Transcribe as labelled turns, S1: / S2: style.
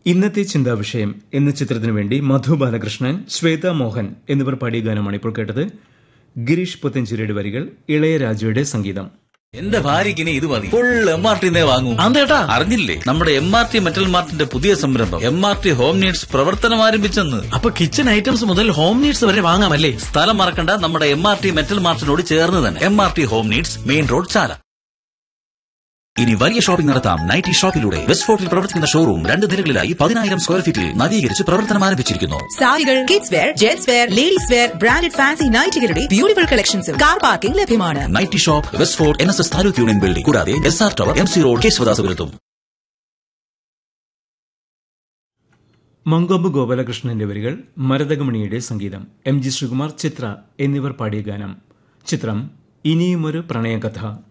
S1: ഇന്നത്തെ ചിന്താവിഷയം എന്ന ചിത്രത്തിനു വേണ്ടി മധു ബാലകൃഷ്ണൻ ശ്വേത മോഹൻ എന്നിവർ പാടിയ ഗാനമാണ് ഇപ്പോൾ കേട്ടത് ഗിരീഷ് പുത്തഞ്ചേരിയുടെ വരികൾ ഇളയരാജയുടെ സംഗീതം
S2: എന്റെ ഭാര്യയ്ക്ക് ഇനി ഇത് മതി ഫുൾ എം ആർ ടി വാങ്ങൂ
S3: അതേട്ടാ
S2: അറിഞ്ഞില്ലേ നമ്മുടെ എം ആർ ടി മെറ്റൽ മാർട്ടിന്റെ പുതിയ സംരംഭം M R T home needs പ്രവർത്തനം ആരംഭിച്ചെന്ന്
S3: അപ്പൊ കിച്ചൺ ഐറ്റംസ് മുതൽ ഹോം നീഡ്സ് വരെ വാങ്ങാമല്ലേ
S2: സ്ഥലം മറക്കണ്ട നമ്മുടെ എം ആർ ടി മെറ്റൽ മാർട്ടിനോട് ചേർന്ന് തന്നെ M R T home needs main road Chala ഇനി വലിയ ഷോപ്പിംഗ് നടത്താം നൈറ്റി ഷോപ്പിലൂടെ വെസ്റ്റ് ഫോർട്ടിൽ പ്രവർത്തിക്കുന്ന ഷോറൂം രണ്ട് നിലകളിലായി പതിനായിരം സ്ക്വയർ ഫീറ്റിൽ നവീകരിച്ച് പ്രവർത്തനം ആരംഭിച്ചിരിക്കുന്നു
S4: സാരികൾ kids wear gents wear ladies wear branded fancy നൈറ്റുകളുടെ ബ്യൂട്ടിഫുൾ കളക്ഷൻസും കാർ പാർക്കിംഗ് ലഭ്യമാണ്
S2: nighty shop west fort N S S taluk union building കൂടാതെ S R tower M C road കേശവദാസപുരത്തും
S1: മങ്കൊമ്പ് ഗോപാലകൃഷ്ണന്റെ വരികൾ മരതകമണിയുടെ സംഗീതം എം ജി ശ്രീകുമാർ ചിത്ര എന്നിവർ പാടിയ ഗാനം ചിത്രം ഇനിയുമൊരു പ്രണയകഥ